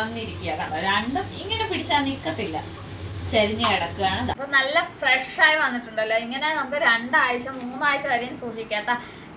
തളർന്നിരിക്കുക കണ്ടോ രണ്ടും ഇങ്ങനെ പിടിച്ചാൽ നിക്കത്തില്ല ചെരിഞ്ഞ് കിടക്കുകയാണ് അപ്പൊ നല്ല ഫ്രഷ് ആയി വന്നിട്ടുണ്ടല്ലോ ഇങ്ങനെ നമുക്ക് രണ്ടാഴ്ച മൂന്നാഴ്ച വരെയും സൂക്ഷിക്കാത്ത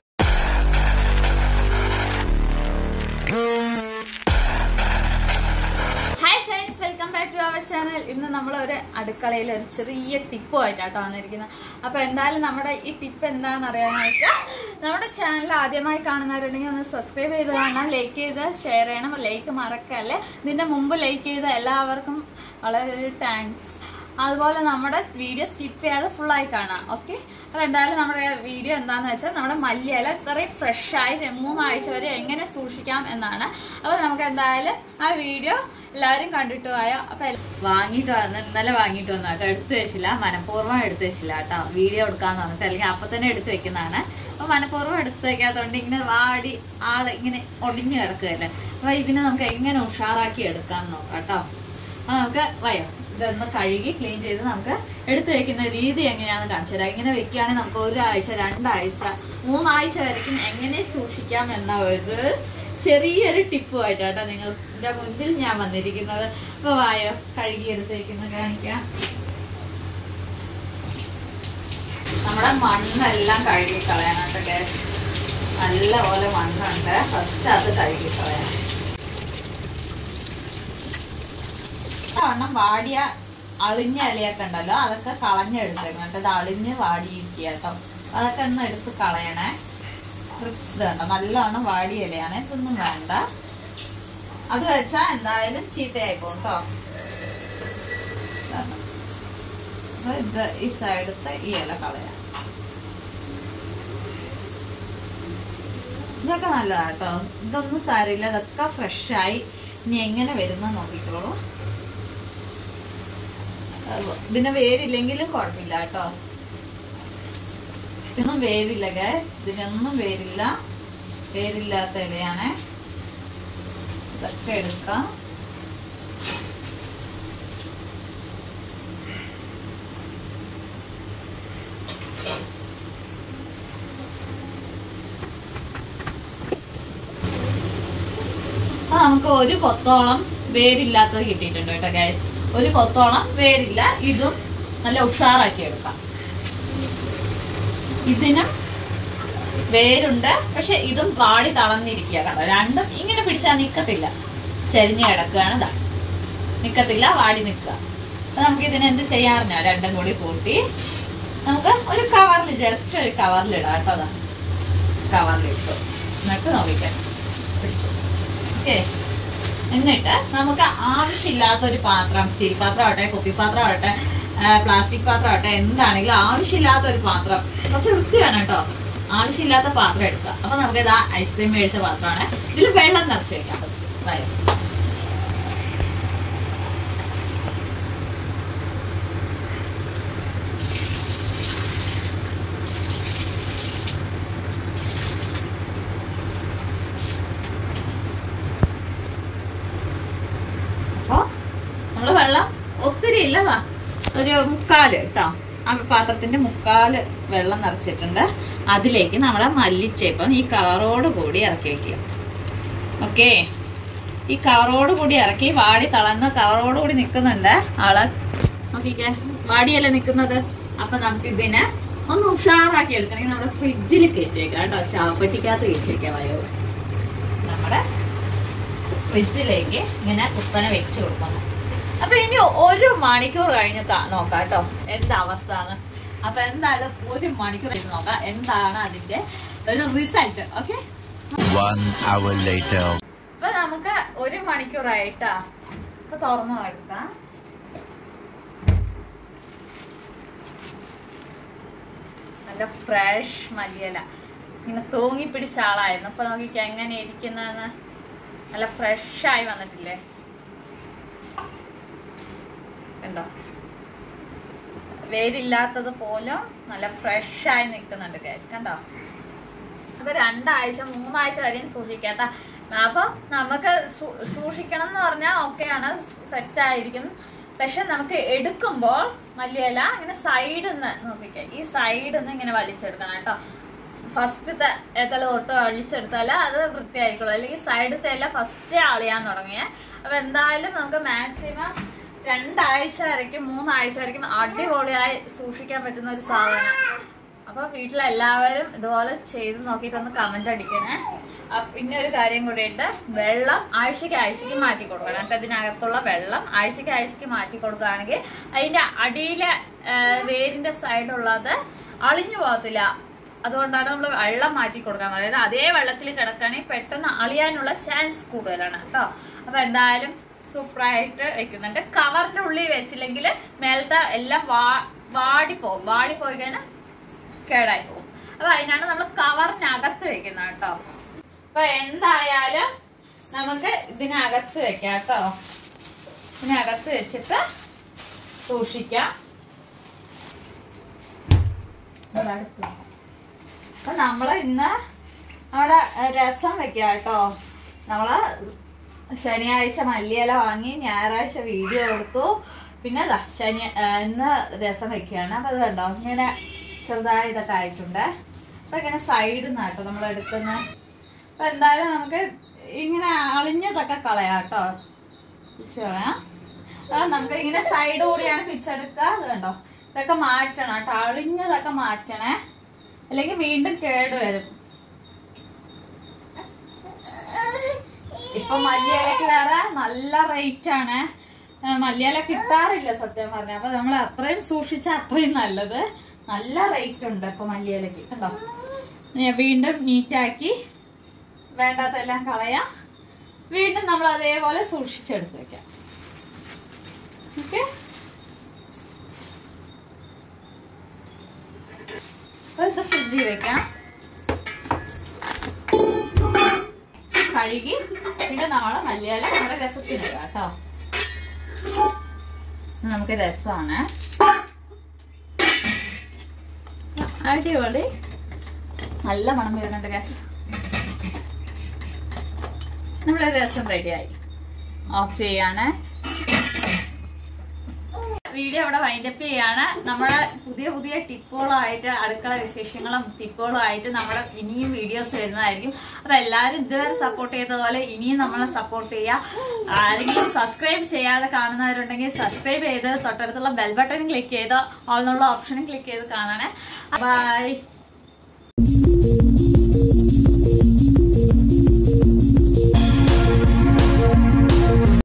hi friends welcome back to our channel ഇന്ന് നമ്മൾ ഒരു അടുക്കളയിൽ ഒരു ചെറിയ ടിപ്പുമായിട്ടാണ് വന്നിരിക്കുന്നത് അപ്പോൾ എന്തായാലും നമ്മുടെ ഈ ടിപ്പ് എന്താണെന്ന് അറിയാനായിട്ട് നമ്മുടെ ചാനൽ ആദ്യമായി കാണുന്നവരുണ്ടെങ്കിൽ ഒന്ന് സബ്സ്ക്രൈബ് ചെയ്ത് കാണാം ലൈക്ക് ചെയ്ത് ഷെയർ ചെയ്യണം ലൈക്ക് മറക്കല്ലേ ഇതിന്റെ മുമ്പ് ലൈക്ക് ചെയ്ത എല്ലാവർക്കും വളരെ താങ്ക്സ് അതുപോലെ നമ്മുടെ വീഡിയോ സ്കിപ്പ് ചെയ്യാതെ ഫുള്ളായി കാണാം ഓക്കെ അപ്പോൾ എന്തായാലും നമ്മുടെ വീഡിയോ എന്താണെന്ന് വെച്ചാൽ നമ്മുടെ മല്ലിയില ഇത്രയും ഫ്രഷായി മൂന്നാഴ്ച വരെ എങ്ങനെ സൂക്ഷിക്കാം എന്നാണ് അപ്പോൾ നമുക്ക് എന്തായാലും ആ വീഡിയോ എല്ലാവരും കണ്ടിട്ട് പോയോ അപ്പൊ വാങ്ങിയിട്ട് വന്ന് ഇന്നലെ വാങ്ങിയിട്ട് വന്നു കേട്ടോ എടുത്തു വെച്ചില്ല മനഃപൂർവ്വം എടുത്തു വെച്ചില്ല കേട്ടോ വീഡിയോ എടുക്കാന്ന് പറഞ്ഞിട്ട് അല്ലെങ്കിൽ അപ്പൊ തന്നെ എടുത്തു വെക്കുന്നതാണ് അപ്പൊ മനഃപൂർവ്വം എടുത്തു വെക്കാത്തതുകൊണ്ട് ഇങ്ങനെ വാടി ആള് ഇങ്ങനെ ഒടിഞ്ഞു കിടക്കുകയല്ലേ അപ്പൊ ഇതിനെ നമുക്ക് എങ്ങനെ ഉഷാറാക്കി എടുക്കാം നോക്കാം കേട്ടോ അപ്പൊ നമുക്ക് വയോ ഇതൊന്ന് കഴുകി ക്ലീൻ ചെയ്ത് നമുക്ക് എടുത്തു വെക്കുന്ന രീതി എങ്ങനെയാണെന്ന് കാണിച്ചു തരാം ഇങ്ങനെ വെക്കുകയാണെങ്കിൽ നമുക്ക് ഒരാഴ്ച രണ്ടാഴ്ച മൂന്നാഴ്ച വരയ്ക്കും എങ്ങനെ സൂക്ഷിക്കാം എന്ന ഒരു ചെറിയൊരു ടിപ്പുമായിട്ടാട്ടോ നിങ്ങളുടെ മുൻപിൽ ഞാൻ വന്നിരിക്കുന്നത് അപ്പൊ വായോ കഴുകി എടുത്ത് വെക്കുന്നത് കാണിക്കാം നമ്മുടെ മണ്ണെല്ലാം കഴുകി കളയാനായിട്ട് ഗ്യാസ് നല്ലപോലെ മണ്ണുണ്ട് ഫസ്റ്റ് അത് കഴുകി കളയാം വണ്ണം വാടിയ അളിഞ്ഞ ഇലയൊക്കെ ഉണ്ടല്ലോ അതൊക്കെ കളഞ്ഞെടുത്തേക്കണം കേട്ടോ ഇത് അളിഞ്ഞ് വാടിയിരിക്കുക കേട്ടോ അതൊക്കെ ഒന്ന് എടുത്ത് കളയണേ ഇത് കണ്ടോ നല്ലവണ്ണം വാടിയ ഇലയാണ് ഇതൊന്നും വേണ്ട അത് വെച്ചാ എന്തായാലും ചീത്തയായി പോകും കേട്ടോ അപ്പൊ ഇത് ഈ സൈഡത്തെ ഈ ഇല കളയാം ഇതൊക്കെ നല്ലതാ കേട്ടോ ഇതൊന്നും സാരമില്ല ഇതൊക്കെ ഫ്രഷായി ഇനി എങ്ങനെ വരുന്ന നോക്കിക്കോളൂ ഇതിന് വേരില്ലെങ്കിലും കുഴപ്പമില്ല കേട്ടോ ഇതൊന്നും വേരില്ല ഗ്യാസ് ഇതിനൊന്നും വേരില്ല വേരില്ലാത്ത ഇലയാണ് ഇതൊക്കെ എടുക്കാം അപ്പൊ നമുക്ക് ഒരു കൊത്തോളം വേരില്ലാത്തത് കിട്ടിയിട്ടുണ്ട് കേട്ടോ ഗ്യാസ് ഒരു കൊത്തോളം വേരില്ല ഇതും നല്ല ഉഷാറാക്കി എടുക്കാം ഇതിനും വേരുണ്ട് പക്ഷെ ഇതും പാടി തളർന്നിരിക്കുക കണ്ടോ രണ്ടും ഇങ്ങനെ പിടിച്ചാൽ നിക്കത്തില്ല ചെരിഞ്ഞ് കിടക്കുകയാണ് ഇതാ നിക്കത്തില്ല വാടി നിൽക്കുക അപ്പൊ നമുക്ക് ഇതിന് എന്ത് ചെയ്യാറിഞ്ഞോ രണ്ടും കൂടി കൂട്ടി നമുക്ക് ഒരു കവറിൽ ജസ്റ്റ് ഒരു കവറിൽ ഇടാം കേട്ടോ അതാ കവറിലിട്ടു എന്നിട്ട് നോക്കിക്കാം പിടിച്ചു ഓക്കെ എന്നിട്ട് നമുക്ക് ആവശ്യമില്ലാത്ത ഒരു പാത്രം സ്റ്റീൽ പാത്രം ആവട്ടെ കുപ്പിപ്പാത്രം ആവട്ടെ പ്ലാസ്റ്റിക് പാത്രം ആവട്ടെ എന്താണെങ്കിലും ആവശ്യമില്ലാത്ത ഒരു പാത്രം കുറച്ച് വൃത്തിയാണ് കേട്ടോ ആവശ്യമില്ലാത്ത പാത്രം എടുക്കുക അപ്പൊ നമുക്ക് ഇതാ ഐസ്ക്രീം മേടിച്ച പാത്രമാണ് ഇതിൽ വെള്ളം നിറച്ച് വെക്കാം ഫസ്റ്റ് വയോ അപ്പൊ നമ്മള് വെള്ളം ഒത്തിരി ഇല്ലതാ ഒരു മുക്കാല് കേട്ടോ ആ പാത്രത്തിന്റെ മുക്കാല് വെള്ളം നിറച്ചിട്ടുണ്ട് അതിലേക്ക് നമ്മളെ മല്ലിച്ചേപ്പം ഈ കവറോട് കൂടി ഇറക്കി വെക്കുക ഓക്കെ ഈ കവറോട് കൂടി ഇറക്കി വാടി തളർന്ന് കവറോട് കൂടി നിൽക്കുന്നുണ്ട് ആള് നോക്കിക്കേ വാടിയല്ലേ നിൽക്കുന്നത് അപ്പൊ നമുക്ക് ഇതിനെ ഒന്ന് ഉഷാറാക്കി എടുക്കണമെങ്കിൽ നമ്മുടെ ഫ്രിഡ്ജിൽ കയറ്റി വെക്കാം കേട്ടോ ശാവപ്പെട്ടിക്കകത്ത് കയറ്റി വെക്കാം വയോ നമ്മുടെ ഫ്രിഡ്ജിലേക്ക് ഇങ്ങനെ കുത്തനെ വെച്ച് കൊടുക്കുന്നു അപ്പൊ ഇനി ഒരു മണിക്കൂർ കഴിഞ്ഞ് കാ- നോക്കാം കേട്ടോ എന്താ അവസ്ഥ ആണ് അപ്പൊ എന്തായാലും ഒരു മണിക്കൂർ കഴിഞ്ഞ് നോക്കാം എന്താണ് അതിന്റെ ഒരു result okay One hour later. അപ്പൊ നമുക്ക് ഒരു മണിക്കൂറായിട്ടാ അപ്പൊ തുറന്നു എടുക്കാം നല്ല ഫ്രഷ് മല്ലിയില ഇങ്ങനെ തൂങ്ങി പിടിച്ച ആളായിരുന്നു അപ്പൊ നോക്കിക്ക എങ്ങനെ ഇരിക്കുന്നതെന്ന് നല്ല ഫ്രഷ് ആയി വന്നിട്ടില്ലേ കണ്ടോ വേരില്ലാത്തത് പോലും നല്ല ഫ്രഷ് ആയി നിൽക്കുന്നുണ്ട് ഗൈസ് കണ്ടോ നമുക്ക് രണ്ടാഴ്ച മൂന്നാഴ്ച വരെയും സൂക്ഷിക്കാത്ത അപ്പൊ നമുക്ക് സൂ- സൂക്ഷിക്കണം എന്ന് പറഞ്ഞാൽ ഓക്കെയാണ് സെറ്റ് ആയിരിക്കും പക്ഷെ നമുക്ക് എടുക്കുമ്പോൾ മല്ലിയില ഇങ്ങനെ സൈഡിൽ നിന്ന് നോക്കിക്കേ ഈ സൈഡിൽ നിന്ന് ഇങ്ങനെ വലിച്ചെടുക്കണം കേട്ടോ ഫസ്റ്റത്തെ ഏത്തല തൊട്ട് അഴിച്ചെടുത്താൽ അത് വൃത്തിയായിക്കോളും അല്ലെങ്കിൽ സൈഡത്തെ എല്ലാം ഫസ്റ്റ് അളിയാൻ തുടങ്ങിയേ അപ്പൊ എന്തായാലും നമുക്ക് മാക്സിമം രണ്ടാഴ്ച വരയ്ക്കും മൂന്നാഴ്ച വരയ്ക്കും അടിപൊളിയായി സൂക്ഷിക്കാൻ പറ്റുന്ന ഒരു സാധനം അപ്പൊ വീട്ടിലെല്ലാവരും ഇതുപോലെ ചെയ്ത് നോക്കിയിട്ട് ഒന്ന് കമന്റ് അടിക്കണേ അ- പിന്നെ ഒരു കാര്യം കൂടി ഉണ്ട് വെള്ളം ആഴ്ചക്ക് ആഴ്ചക്ക് മാറ്റി കൊടുക്കണം അപ്പൊ ഇതിനകത്തുള്ള വെള്ളം ആഴ്ചക്ക് ആഴ്ചക്ക് മാറ്റി കൊടുക്കുകയാണെങ്കിൽ അതിന്റെ അടിയിലെ ആ, വേരിന്റെ സൈഡുള്ളത് അളിഞ്ഞു പോകത്തില്ല അതുകൊണ്ടാണ് നമ്മൾ വെള്ളം മാറ്റി കൊടുക്കാൻ പറയുന്നത് അതേ വെള്ളത്തിൽ കിടക്കുകയാണെങ്കിൽ പെട്ടെന്ന് അളിയാനുള്ള ചാൻസ് കൂടുതലാണ് കേട്ടോ അപ്പൊ എന്തായാലും സൂപ്പറായിട്ട് വെക്കുന്നുണ്ട് കവറിന്റെ ഉള്ളിൽ വെച്ചില്ലെങ്കിൽ മേലത്തെ എല്ലാം വാ വാടിപ്പോകും വാടിപ്പോയി കഴിഞ്ഞാൽ കേടായി പോകും അപ്പൊ അതിനാണ് നമ്മൾ കവറിനകത്ത് വെക്കുന്നത് കേട്ടോ അപ്പൊ എന്തായാലും നമുക്ക് ഇതിനകത്ത് വെക്കാം കേട്ടോ ഇതിനകത്ത് വെച്ചിട്ട് സൂക്ഷിക്കാം ഇതിനകത്ത് വെക്കാം. അപ്പൊ നമ്മള് ഇന്ന് നമ്മുടെ രസം വെക്കാം കേട്ടോ നമ്മള് ശനിയാഴ്ച മല്ലിയില വാങ്ങി ഞായറാഴ്ച വീഡിയോ എടുത്തു പിന്നെ ദാ ശനി ആ, ഇന്ന് രസം വെക്കുകയാണ് അപ്പൊ അത് കണ്ടോ ഇങ്ങനെ ചെറുതായി ഇതൊക്കെ ആയിട്ടുണ്ട് അപ്പൊ ഇങ്ങനെ സൈഡിൽ നിന്നാട്ടോ നമ്മൾ എടുക്കുന്നത് അപ്പൊ എന്തായാലും നമുക്ക് ഇങ്ങനെ അളിഞ്ഞതൊക്കെ കളയാം കേട്ടോ പിച്ച് കളയാം അപ്പൊ നമുക്ക് ഇങ്ങനെ സൈഡ് കൂടിയാണ് പിച്ചെടുക്കുക അത് കണ്ടോ ഇതൊക്കെ മാറ്റണം കേട്ടോ അളിഞ്ഞതൊക്കെ മാറ്റണേ അല്ലെങ്കിൽ വീണ്ടും കേട് വരും ഇപ്പൊ മല്ലിയിലക്ക് വേറെ നല്ല റേറ്റ് ആണ് ആ, മല്ലിയില കിട്ടാറില്ല സത്യം പറഞ്ഞ അപ്പൊ നമ്മൾ അത്രയും സൂക്ഷിച്ച അത്രയും നല്ലത് നല്ല റേറ്റ് ഉണ്ട് ഇപ്പൊ മല്ലിയിലക്ക് കണ്ടോ ഞാൻ വീണ്ടും നീറ്റാക്കി വേണ്ടാത്തെല്ലാം കളയാം വീണ്ടും നമ്മൾ അതേപോലെ സൂക്ഷിച്ചെടുത്ത് വെക്കാം ഓക്കെ ഇത് ഫ്രിഡ്ജിൽ വെക്കാം കഴുകി പിന്നെ നമ്മള് മല്ലിയില നമ്മുടെ രസത്തിന് ഇടാം കേട്ടോ ഇത് നമുക്ക് രസമാണ് അടിപൊളി നല്ല മണം വരുന്നുണ്ട് ഗ്യാസ് നമ്മുടെ രസം റെഡിയായി ഓഫ് ചെയ്യാണ് വീഡിയോ അവിടെ വൈൻഡപ്പ് ചെയ്യാണ് നമ്മുടെ പുതിയ പുതിയ ടിപ്പുകളായിട്ട് അടുക്കള വിശേഷങ്ങളും ടിപ്പുകളും ആയിട്ട് നമ്മുടെ ഇനിയും വീഡിയോസ് വരുന്നതായിരിക്കും അപ്പൊ എല്ലാവരും ഇതുവരെ സപ്പോർട്ട് ചെയ്ത പോലെ ഇനിയും നമ്മളെ സപ്പോർട്ട് ചെയ്യുക ആരെങ്കിലും സബ്സ്ക്രൈബ് ചെയ്യാതെ കാണുന്നവരുണ്ടെങ്കിൽ സബ്സ്ക്രൈബ് ചെയ്ത് തൊട്ടടുത്തുള്ള ബെൽ ബട്ടൺ ക്ലിക്ക് ചെയ്ത് ഓൾ എന്നുള്ള ഓപ്ഷനും ക്ലിക്ക് ചെയ്ത് കാണണേ ബൈ